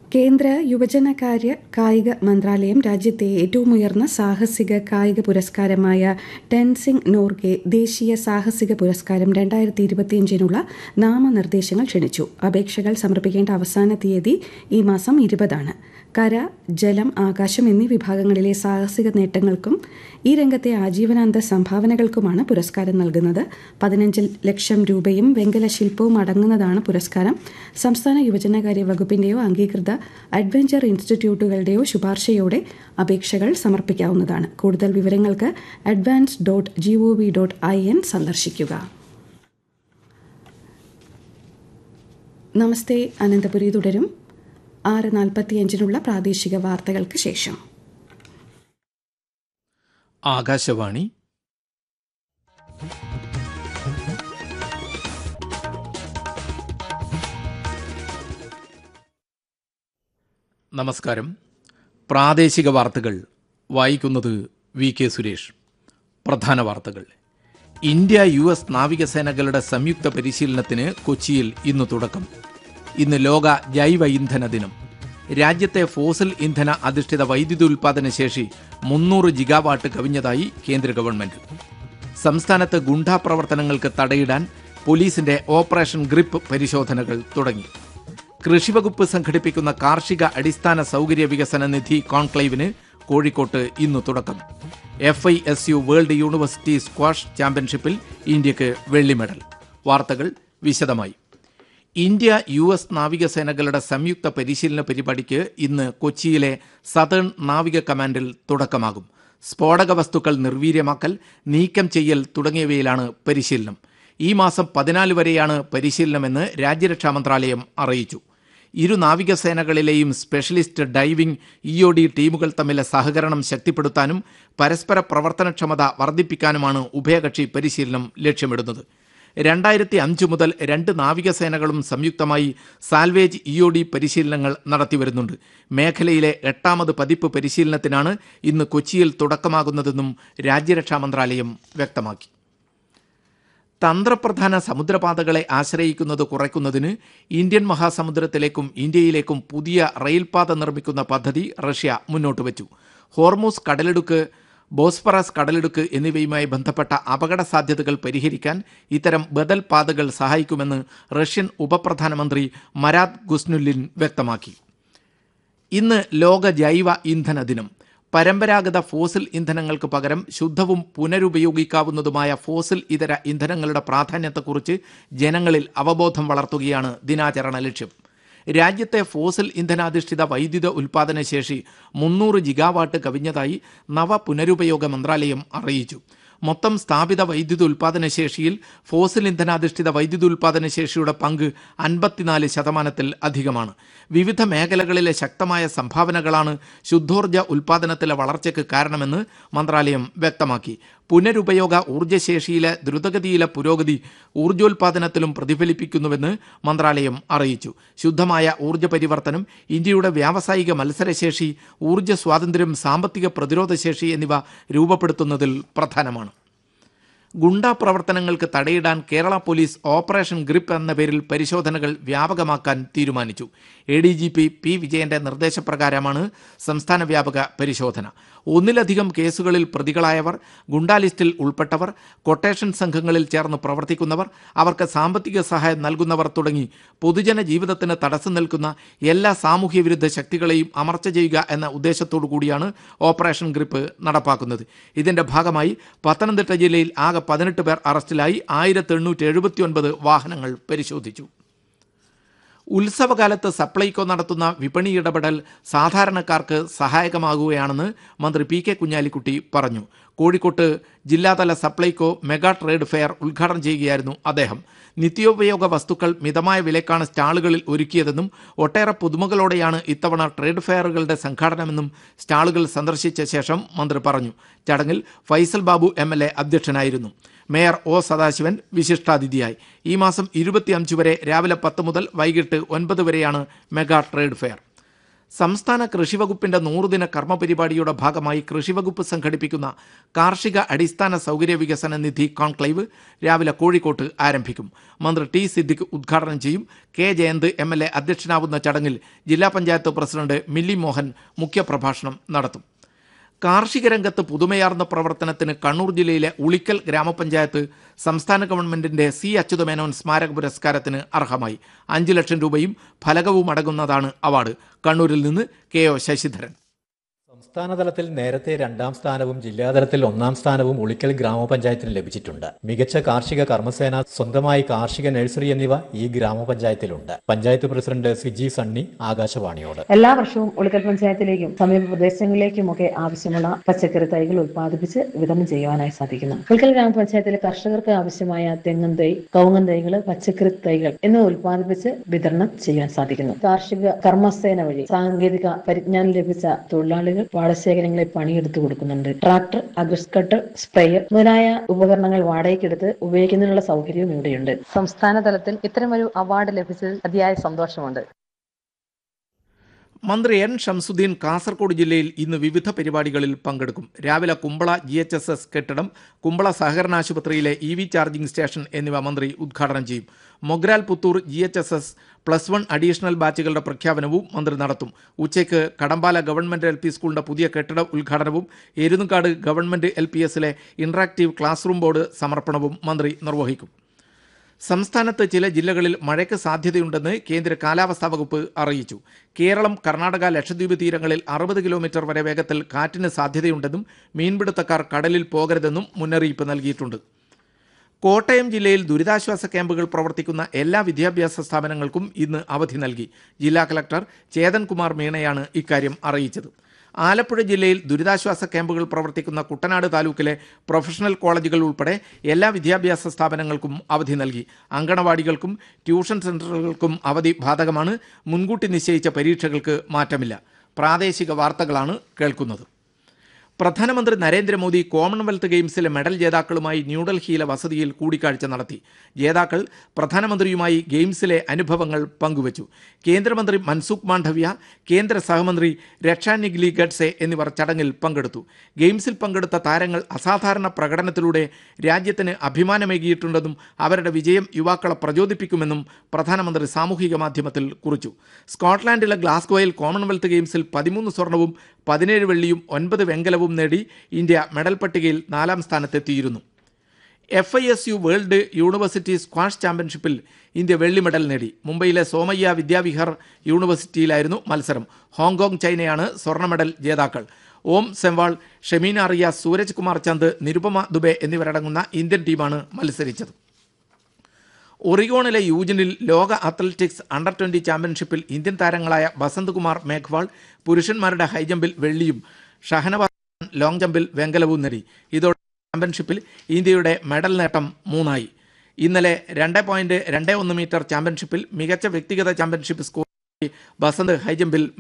കേന്ദ്ര യുവജനകാര്യ കായിക മന്ത്രാലയം രാജ്യത്തെ ഏറ്റവും ഉയർന്ന സാഹസിക കായിക പുരസ്കാരമായ ടെൻസിംഗ് നോർഗെ ദേശീയ സാഹസിക പുരസ്കാരം രണ്ടായിരത്തി ഇരുപത്തിയഞ്ചിനുള്ള നാമനിർദ്ദേശങ്ങൾ ക്ഷണിച്ചു അപേക്ഷകൾ സമർപ്പിക്കേണ്ട അവസാന തീയതി ഈ മാസം ഇരുപതാണ് കര ജലം ആകാശം എന്നീ വിഭാഗങ്ങളിലെ സാഹസിക നേട്ടങ്ങൾക്കും ഈ രംഗത്തെ ആജീവനാന്ത സംഭാവനകൾക്കുമാണ് പുരസ്കാരം നൽകുന്നത് പതിനഞ്ച് ലക്ഷം രൂപയും വെങ്കല ശില്പവും അടങ്ങുന്നതാണ് പുരസ്കാരം സംസ്ഥാന യുവജനകാര്യ വകുപ്പിന്റെയോ അംഗീകൃത അഡ്വഞ്ചർ ഇൻസ്റ്റിറ്റ്യൂട്ടുകളുടെയോ ശുപാർശയോടെ അപേക്ഷകൾ സമർപ്പിക്കാവുന്നതാണ് കൂടുതൽ വിവരങ്ങൾക്ക് advance dot G O V dot I N സന്ദർശിക്കുക നമസ്തേ അനന്തപുരി തുടരും ആറ് നാൽപ്പത്തിയഞ്ചിനുള്ള പ്രാദേശിക വാർത്തകൾക്ക് ശേഷം ആകാശവാണി നമസ്കാരം പ്രാദേശിക വാർത്തകൾ വായിക്കുന്നത് വി കെ സുരേഷ് പ്രധാന വാർത്തകൾ ഇന്ത്യ യു എസ് നാവികസേനകളുടെ സംയുക്ത പരിശീലനത്തിന് കൊച്ചിയിൽ ഇന്ന് തുടക്കം ഇന്ന് ലോക ജൈവ ഇന്ധന ദിനം രാജ്യത്തെ ഫോസിൽ ഇന്ധന അധിഷ്ഠിത വൈദ്യുതി ഉൽപാദന ശേഷി മുന്നൂറ് ജിഗാവാട്ട് കവിഞ്ഞതായി കേന്ദ്ര ഗവൺമെന്റ് സംസ്ഥാനത്ത് ഗുണ്ടാ പ്രവർത്തനങ്ങൾക്ക് തടയിടാൻ പോലീസിന്റെ ഓപ്പറേഷൻ ഗ്രിപ്പ് പരിശോധനകൾ തുടങ്ങി കൃഷിവകുപ്പ് സംഘടിപ്പിക്കുന്ന കാർഷിക അടിസ്ഥാന സൗകര്യ വികസന നിധി കോൺക്ലേവിന് കോഴിക്കോട്ട് ഇന്ന് തുടക്കം F I S U world university squash ചാമ്പ്യൻഷിപ്പിൽ ഇന്ത്യക്ക് വെള്ളി മെഡൽ വാർത്തകൾ വിശദമായി ഇന്ത്യ യു എസ് നാവികസേനകളുടെ സംയുക്ത പരിശീലന പരിപാടിക്ക് ഇന്ന് കൊച്ചിയിലെ സതേൺ നാവിക കമാൻഡിൽ തുടക്കമാകും സ്ഫോടക വസ്തുക്കൾ നിർവീര്യമാക്കൽ നീക്കം ചെയ്യൽ തുടങ്ങിയവയിലാണ് പരിശീലനം ഈ മാസം പതിനാല് വരെയാണ് പരിശീലനമെന്ന് രാജ്യരക്ഷാ മന്ത്രാലയം അറിയിച്ചു ഇരു നാവികസേനകളിലെയും specialist diving E O D ടീമുകൾ തമ്മിലെ സഹകരണം ശക്തിപ്പെടുത്താനും പരസ്പര പ്രവർത്തനക്ഷമത വർദ്ധിപ്പിക്കാനുമാണ് ഉഭയകക്ഷി പരിശീലനം ലക്ഷ്യമിടുന്നത് രണ്ടായിരത്തി അഞ്ച് മുതൽ രണ്ട് നാവികസേനകളും സംയുക്തമായി സാൽവേജ് ഇ ഒ ഡി പരിശീലനങ്ങൾ നടത്തിവരുന്നുണ്ട് മേഖലയിലെ എട്ടാമത് പതിപ്പ് പരിശീലനത്തിനാണ് ഇന്ന് കൊച്ചിയിൽ തുടക്കമാകുന്നതെന്നും രാജ്യരക്ഷാ മന്ത്രാലയം വ്യക്തമാക്കി തന്ത്രപ്രധാന സമുദ്രപാതകളെ ആശ്രയിക്കുന്നത് കുറയ്ക്കുന്നതിന് ഇന്ത്യൻ മഹാസമുദ്രത്തിലേക്കും ഇന്ത്യയിലേക്കും പുതിയ റെയിൽപാത നിർമ്മിക്കുന്ന പദ്ധതി റഷ്യ മുന്നോട്ട് വച്ചു ഹോർമൂസ് കടലിടുക്ക് ബോസ്ഫറസ് കടലിടുക്ക് എന്നിവയുമായി ബന്ധപ്പെട്ട അപകട സാധ്യതകൾ പരിഹരിക്കാൻ ഇത്തരം ബദൽ പാതകൾ സഹായിക്കുമെന്ന് റഷ്യൻ ഉപപ്രധാനമന്ത്രി മരാദ് ഗുസ്നുല്ലിൻ വ്യക്തമാക്കി ഇന്ന് ലോക ജൈവ ഇന്ധന ദിനം പരമ്പരാഗത ഫോസിൽ ഇന്ധനങ്ങൾക്ക് പകരം ശുദ്ധവും പുനരുപയോഗിക്കാവുന്നതുമായ ഫോസിൽ ഇതര ഇന്ധനങ്ങളുടെ പ്രാധാന്യത്തെക്കുറിച്ച് ജനങ്ങളിൽ അവബോധം വളർത്തുകയാണ് ദിനാചരണ ലക്ഷ്യം രാജ്യത്തെ ഫോസിൽ ഇന്ധനാധിഷ്ഠിത വൈദ്യുത ഉൽപാദന ശേഷി മുന്നൂറ് ജിഗാവാട്ട് കവിഞ്ഞതായി നവ പുനരുപയോഗ മന്ത്രാലയം അറിയിച്ചു മൊത്തം സ്ഥാപിത വൈദ്യുത ഉൽപാദന ശേഷിയിൽ ഫോസിൽ ഇന്ധനാധിഷ്ഠിത വൈദ്യുത ഉൽപാദന ശേഷിയുടെ പങ്ക് അൻപത്തിനാല് ശതമാനത്തിൽ അധികമാണ് വിവിധ മേഖലകളിലെ ശക്തമായ സംഭാവനകളാണ് ശുദ്ധോർജ ഉൽപാദനത്തിലെ വളർച്ചയ്ക്ക് കാരണമെന്ന് മന്ത്രാലയം വ്യക്തമാക്കി പുനരുപയോഗ ഊർജ്ജശേഷിയിലെ ദ്രുതഗതിയിലെ പുരോഗതി ഊർജ്ജോൽപാദനത്തിലും പ്രതിഫലിപ്പിക്കുന്നുവെന്ന് മന്ത്രാലയം അറിയിച്ചു ശുദ്ധമായ ഊർജ്ജ പരിവർത്തനം ഇന്ത്യയുടെ വ്യാവസായിക മത്സരശേഷി ഊർജ്ജ സ്വാതന്ത്ര്യം സാമ്പത്തിക പ്രതിരോധശേഷി എന്നിവ രൂപപ്പെടുത്തുന്നതിൽ പ്രധാനമാണ് ഗുണ്ടാ പ്രവർത്തനങ്ങൾക്ക് തടയിടാൻ കേരള പോലീസ് ഓപ്പറേഷൻ ഗ്രിപ്പ് എന്ന പേരിൽ പരിശോധനകൾ വ്യാപകമാക്കാൻ തീരുമാനിച്ചു A D G P P വിജയന്റെ നിർദ്ദേശപ്രകാരമാണ് സംസ്ഥാന വ്യാപക പരിശോധന ഒന്നിലധികം കേസുകളിൽ പ്രതികളായവർ ഗുണ്ടാ ലിസ്റ്റിൽ ഉൾപ്പെട്ടവർ കൊട്ടേഷൻ സംഘങ്ങളിൽ ചേർന്ന് പ്രവർത്തിക്കുന്നവർ അവർക്ക് സാമ്പത്തിക സഹായം നൽകുന്നവർ തുടങ്ങി പൊതുജന ജീവിതത്തിന് തടസ്സം നിൽക്കുന്ന എല്ലാ സാമൂഹ്യ വിരുദ്ധ ശക്തികളെയും അമർച്ച ചെയ്യുക എന്ന ഉദ്ദേശത്തോടു കൂടിയാണ് ഓപ്പറേഷൻ ഗ്രിപ്പ് നടപ്പാക്കുന്നത് ഇതിന്റെ ഭാഗമായി പത്തനംതിട്ട ജില്ലയിൽ ആകെ പതിനെട്ട് പേർ അറസ്റ്റിലായി ആയിരത്തി എണ്ണൂറ്റി എഴുപത്തി ഒൻപത് വാഹനങ്ങൾ പരിശോധിച്ചു ഉത്സവകാലത്ത് സപ്ലൈകോ നടത്തുന്ന വിപണി ഇടപെടൽ സാധാരണക്കാർക്ക് സഹായകമാകുകയാണെന്ന് മന്ത്രി പി കെ കുഞ്ഞാലിക്കുട്ടി പറഞ്ഞു കോഴിക്കോട്ട് ജില്ലാതല സപ്ലൈകോ മെഗാ ട്രേഡ് ഫെയർ ഉദ്ഘാടനം ചെയ്യുകയായിരുന്നു അദ്ദേഹം നിത്യോപയോഗ വസ്തുക്കൾ മിതമായ വിലക്കാണ് സ്റ്റാളുകളിൽ ഒരുക്കിയതെന്നും ഒട്ടേറെ പുതുമകളോടെയാണ് ഇത്തവണ ട്രേഡ് ഫെയറുകളുടെ സംഘാടനമെന്നും സ്റ്റാളുകൾ സന്ദർശിച്ച ശേഷം മന്ത്രി പറഞ്ഞു ചടങ്ങിൽ Faisal Babu M L A അധ്യക്ഷനായിരുന്നു മേയർ ഒ സദാശിവൻ വിശിഷ്ടാതിഥിയായി ഈ മാസം ഇരുപത്തിയഞ്ച് വരെ രാവിലെ പത്ത് മുതൽ വൈകിട്ട് ഒൻപത് വരെയാണ് മെഗാ ട്രേഡ് ഫെയർ സംസ്ഥാന കൃഷിവകുപ്പിന്റെ നൂറുദിന കർമ്മ പരിപാടിയുടെ ഭാഗമായി കൃഷിവകുപ്പ് സംഘടിപ്പിക്കുന്ന കാർഷിക അടിസ്ഥാന സൗകര്യ വികസന നിധി കോൺക്ലേവ് രാവിലെ കോഴിക്കോട്ട് ആരംഭിക്കും മന്ത്രി ടി സിദ്ദിഖ് ഉദ്ഘാടനം ചെയ്യും K Jayanth M L A അധ്യക്ഷനാവുന്ന ചടങ്ങിൽ ജില്ലാ പഞ്ചായത്ത് പ്രസിഡന്റ് മില്ലി മോഹൻ മുഖ്യപ്രഭാഷണം നടത്തും കാർഷിക രംഗത്ത് പുതുമയാർന്ന പ്രവർത്തനത്തിന് കണ്ണൂർ ജില്ലയിലെ ഉളിക്കൽ ഗ്രാമപഞ്ചായത്ത് സംസ്ഥാന ഗവൺമെന്റിന്റെ സി അച്യുതമേനോൻ സ്മാരക പുരസ്കാരത്തിന് അർഹമായി അഞ്ച് ലക്ഷം രൂപയും ഫലകവും അടങ്ങുന്നതാണ് അവാർഡ് കണ്ണൂരിൽ നിന്ന് കെ ഒ ശശിധരൻ സംസ്ഥാനതലത്തിൽ നേരത്തെ രണ്ടാം സ്ഥാനവും ജില്ലാതലത്തിൽ ഒന്നാം സ്ഥാനവും ഉളിക്കൽ ഗ്രാമപഞ്ചായത്തിന് ലഭിച്ചിട്ടുണ്ട് മികച്ച കാർഷിക കർമ്മസേന സ്വന്തമായി കാർഷിക നഴ്സറി എന്നിവ ഈ ഗ്രാമപഞ്ചായത്തിലുണ്ട് പഞ്ചായത്ത് പ്രസിഡന്റ് സിജി സണ്ണി ആകാശവാണിയോട് എല്ലാ വർഷവും ഉളിക്കൽ പഞ്ചായത്തിലേക്കും സമീപ പ്രദേശങ്ങളിലേക്കുമൊക്കെ ആവശ്യമുള്ള പച്ചക്കറി തൈകൾ ഉത്പാദിപ്പിച്ച് വിതരണം ചെയ്യുവാനായി സാധിക്കുന്നു ഉളിക്കൽ ഗ്രാമപഞ്ചായത്തിലെ കർഷകർക്ക് ആവശ്യമായ തെങ്ങൻ തൈ കവുങ്ങൻ തൈകൾ പച്ചക്കറി തൈകൾ എന്നിവ ഉത്പാദിപ്പിച്ച് വിതരണം ചെയ്യാൻ സാധിക്കുന്നു കാർഷിക കർമ്മസേന വഴി സാങ്കേതിക പരിജ്ഞാനം ലഭിച്ച തൊഴിലാളികൾ പാടശേഖരങ്ങളിൽ പണിയെടുത്തു കൊടുക്കുന്നുണ്ട് ട്രാക്ടർ അഗ്രസ്കട്ടർ സ്പ്രേയർ മുതലായ ഉപകരണങ്ങൾ വാടകയ്ക്കെടുത്ത് ഉപയോഗിക്കുന്നതിനുള്ള സൗകര്യവും ഇവിടെയുണ്ട് സംസ്ഥാന തലത്തിൽ ഇത്തരമൊരു അവാർഡ് ലഭിച്ചതിൽ അതിയായ സന്തോഷമുണ്ട് മന്ത്രി എൻ ഷംസുദ്ദീൻ കാസർഗോഡ് ജില്ലയിൽ ഇന്ന് വിവിധ പരിപാടികളിൽ പങ്കെടുക്കും രാവിലെ Kumbla G H S S കെട്ടിടം കുമ്പള സഹകരണ ആശുപത്രിയിലെ ഇ വി ചാർജിംഗ് സ്റ്റേഷൻ എന്നിവ മന്ത്രി ഉദ്ഘാടനം ചെയ്യും Mogral Puthur G H S S plus one additional ബാച്ചുകളുടെ പ്രഖ്യാപനവും മന്ത്രി നടത്തും ഉച്ചയ്ക്ക് കടമ്പാല ഗവൺമെന്റ് എൽ പി സ്കൂളിന്റെ പുതിയ കെട്ടിട ഉദ്ഘാടനവും എരുന്നുകാട് ഗവൺമെന്റ് എൽ പി എസിലെ ഇന്ററാക്റ്റീവ് ക്ലാസ് റൂം ബോർഡ് സമർപ്പണവും മന്ത്രി നിർവഹിക്കും സംസ്ഥാനത്ത് ചില ജില്ലകളിൽ മഴയ്ക്ക് സാധ്യതയുണ്ടെന്ന് കേന്ദ്ര കാലാവസ്ഥാ വകുപ്പ് അറിയിച്ചു കേരളം കർണാടക ലക്ഷദ്വീപ് തീരങ്ങളിൽ അറുപത് കിലോമീറ്റർ വരെ വേഗത്തിൽ കാറ്റിന് സാധ്യതയുണ്ടെന്നും മീൻപിടുത്തക്കാർ കടലിൽ പോകരുതെന്നും മുന്നറിയിപ്പ് നൽകിയിട്ടുണ്ട് കോട്ടയം ജില്ലയിൽ ദുരിതാശ്വാസ ക്യാമ്പുകൾ പ്രവർത്തിക്കുന്ന എല്ലാ വിദ്യാഭ്യാസ സ്ഥാപനങ്ങൾക്കും ഇന്ന് അവധി നൽകി ജില്ലാ കളക്ടർ ചേതൻ കുമാർ മീണയാണ് ഇക്കാര്യം അറിയിച്ചത് ആലപ്പുഴ ജില്ലയിൽ ദുരിതാശ്വാസ ക്യാമ്പുകൾ പ്രവർത്തിക്കുന്ന കുട്ടനാട് താലൂക്കിലെ പ്രൊഫഷണൽ കോളേജുകൾ ഉൾപ്പെടെ എല്ലാ വിദ്യാഭ്യാസ സ്ഥാപനങ്ങൾക്കും അവധി നൽകി അങ്കണവാടികൾക്കും ട്യൂഷൻ സെന്ററുകൾക്കും അവധി ബാധകമാണ് മുൻകൂട്ടി നിശ്ചയിച്ച പരീക്ഷകൾക്ക് മാറ്റമില്ല പ്രാദേശിക വാർത്തകളാണ് കേൾക്കുന്നത് പ്രധാനമന്ത്രി നരേന്ദ്രമോദി കോമൺവെൽത്ത് ഗെയിംസിലെ മെഡൽ ജേതാക്കളുമായി ന്യൂഡൽഹിയിലെ വസതിയിൽ കൂടിക്കാഴ്ച നടത്തി ജേതാക്കൾ പ്രധാനമന്ത്രിയുമായി ഗെയിംസിലെ അനുഭവങ്ങൾ പങ്കുവച്ചു കേന്ദ്രമന്ത്രി മൻസുഖ് മാണ്ഡവ്യ കേന്ദ്ര സഹമന്ത്രി രക്ഷാ നിഗ്ലി ഗഡ്സെ എന്നിവർ ചടങ്ങിൽ പങ്കെടുത്തു ഗെയിംസിൽ പങ്കെടുത്ത താരങ്ങൾ അസാധാരണ പ്രകടനത്തിലൂടെ രാജ്യത്തിന് അഭിമാനമേകിയിട്ടുണ്ടെന്നും അവരുടെ വിജയം യുവാക്കളെ പ്രചോദിപ്പിക്കുമെന്നും പ്രധാനമന്ത്രി സാമൂഹിക മാധ്യമത്തിൽ കുറിച്ചു സ്കോട്ട്ലാൻഡിലെ ഗ്ലാസ്ഗോയിൽ കോമൺവെൽത്ത് ഗെയിംസിൽ പതിമൂന്ന് സ്വർണവും പതിനേഴ് വെള്ളിയും ഒൻപത് വെങ്കലവും നേടി ഇന്ത്യ മെഡൽ പട്ടികയിൽ നാലാം സ്ഥാനത്തെത്തിയിരുന്നു F I S U world university squash ചാമ്പ്യൻഷിപ്പിൽ ഇന്ത്യ വെള്ളി മെഡൽ നേടി മുംബൈയിലെ സോമയ്യ വിദ്യാവിഹാർ യൂണിവേഴ്സിറ്റിയിലായിരുന്നു മത്സരം ഹോങ്കോങ് ചൈനയാണ് സ്വർണ്ണ മെഡൽ ജേതാക്കൾ ഓം സെംവാൾ ഷെമീന അറിയ സൂരജ് കുമാർ ചന്ദ് നിരുപമ ദുബെ എന്നിവരടങ്ങുന്ന ഇന്ത്യൻ ടീമാണ് മത്സരിച്ചത് ഒറിഗോണിലെ യൂജിനിൽ ലോക അത്ലറ്റിക്സ് അണ്ടർ ട്വന്റി ചാമ്പ്യൻഷിപ്പിൽ ഇന്ത്യൻ താരങ്ങളായ ബസന്ത് കുമാർ മേഘ്വാൾ പുരുഷന്മാരുടെ ഹൈജമ്പിൽ വെള്ളിയും ഷഹനവാസ് ലോങ് ജമ്പിൽ വെങ്കലവും നേടി ഇതോടെ ചാമ്പ്യൻഷിപ്പിൽ ഇന്ത്യയുടെ മെഡൽ നേട്ടം മൂന്നായി ഇന്നലെ രണ്ട് പോയിന്റ് രണ്ട് ഒന്ന് മീറ്റർ ചാമ്പ്യൻഷിപ്പിൽ മികച്ച വ്യക്തിഗത ചാമ്പ്യൻഷിപ്പ് സ്കോർ ബസന്ത് ഹൈജമ്പിൽ